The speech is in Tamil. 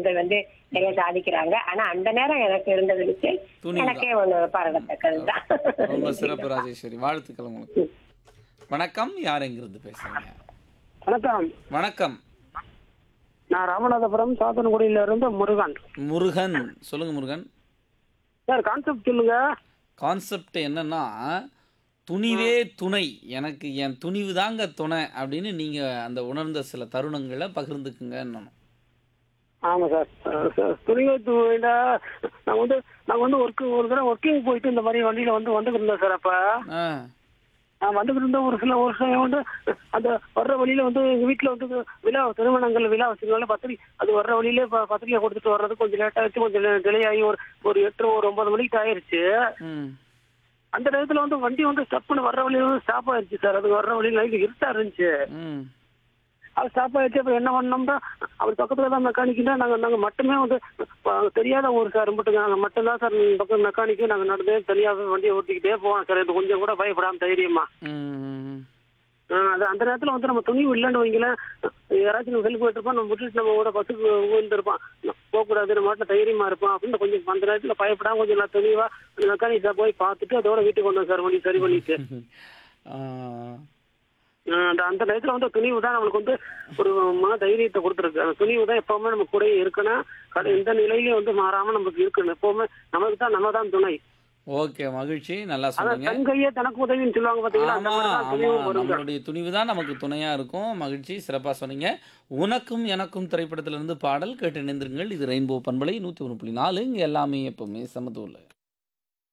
பெண்கள் வந்து நிறைய சாதிக்கிறாங்க ஆனா அந்த நேரம் எனக்கு இருந்தது வந்து துணிவு எனக்கே ஒண்ணு பாராட்டத்தக்கதுதான் ரொம்ப சிறப்பு ராஜேஸ்வரி வாழ்த்துக்கள் உங்களுக்கு வணக்கம் யார் எங்கிருந்து பேசுறீங்க வணக்கம் வணக்கம் நான் ராமநாதபுரம் சாத்தன்குடியில இருந்து முருகன் முருகன் சொல்லுங்க முருகன் சார் கான்செப்ட் சொல்லுங்க கான்செப்ட் என்னன்னா துணிவே துணை எனக்கு என் துணிவு தாங்க துணை அப்படின்னு நீங்க அந்த உணர்ந்த சில தருணங்களை பகிர்ந்துக்குங்க ஆமா சார் அஹ் சார் துணிவை துணியில நான் வந்து நாங்க வந்து ஒர்க் ஒரு தடவை ஒர்க்கிங் போயிட்டு இந்த மாதிரி வண்டியில வந்து வந்துட்டு இருந்தோம் சார் அப்ப ஆ நான் வந்துட்டு இருந்த ஒரு சில ஒரு சில வந்து அந்த வர்ற வழியில வந்து எங்க வீட்டுல வந்து விழா திருமணங்கள் விழா வச்சிருந்தாலும் பத்திரிக்கை அது வர்ற வழியில ப- பத்திரிக்கை கொடுத்துட்டு வர்றது கொஞ்சம் லேட் ஆயிடுச்சு கொஞ்சம் டிலே ஆகி ஒரு ஒரு எட்டு ஒரு ஒன்பது மணிக்கு ஆயிருச்சு ம் அந்த நேரத்துல வந்து வண்டி வந்து ஸ்டப் பண்ணி வர்ற வழியில வந்து ஸ்டாப் ஆயிருச்சு சார் அது வர்ற வழியில லைட் இருட்டா இருந்துச்சு ம் அது ஸ்டாப் ஆயிடுச்சு அப்புறம் என்ன பண்ணோம்னா அவர் பக்கத்துல தான் மெக்கானிக் தான் நாங்க நாங்க மட்டுமே வந்து அஹ், தெரியாத ஊர் சார் மட்டும் நாங்க மட்டும்தான் சார் இந்த பக்கம் மெக்கானிக்கு நாங்க நடந்தே தனியாக வண்டியை ஓட்டிக்கிட்டே போவோம் சார் இது கொஞ்சம் கூட பயப்படாம தைரியமா ம் அஹ், அது அந்த நேரத்துல வந்து நம்ம துணி இல்லைன்னு வைங்களேன் யாராச்சும் நம்ம ஹெல்ப் போயிட்டு நம்ம விட்டுட்டு நம்ம கூட பஸ்ஸுக்கு விழுந்திருப்பான் போகக்கூடாது நம்ம மாட்டில் தைரியமா இருப்போம் அப்படின்னு கொஞ்சம் அந்த நேரத்துல பயப்படாம கொஞ்சம் நான் துணிவா அந்த மெக்கானிக் போய் பார்த்துட்டு அதோட வீட்டுக்கு வந்தோம் சார் வண்டி சரி பண்ணிட்டு ஆ, அஹ் அந்த அந்த நேரத்துல வந்து துணிவு தான் நம்மளுக்கு வந்து ஒரு மன தைரியத்தை கொடுத்துருக்கு அந்த துணிவு தான் எப்பவுமே நம்ம கூடயே இருக்கணும் கடை எந்த நிலையிலயும் வந்து மாறாம நமக்கு இருக்கணும் எப்பவுமே நமக்கு தான் நம்ம தான் துணை ஓகே மகிழ்ச்சி நல்லா அதான் சொன்னீங்க தன் கையே தனக்கு உதவின்னு சொல்லுவாங்க பாத்தீங்களா அந்த ஆமா மாதிரி தான் ஆமா துணிவு வருங்க நம்மளுடைய துணிவு தான் நமக்கு துணையா இருக்கும் மகிழ்ச்சி சிறப்பா சொன்னீங்க உனக்கும் எனக்கும் திரைப்படத்திலிருந்து பாடல் கேட்டு இணைந்திருங்கள் இது ரெயின்போ பண்பலை நூத்தி ஒன்று புள்ளி நாலு இங்க எல்லாமே எப்பவுமே சமதூர்ல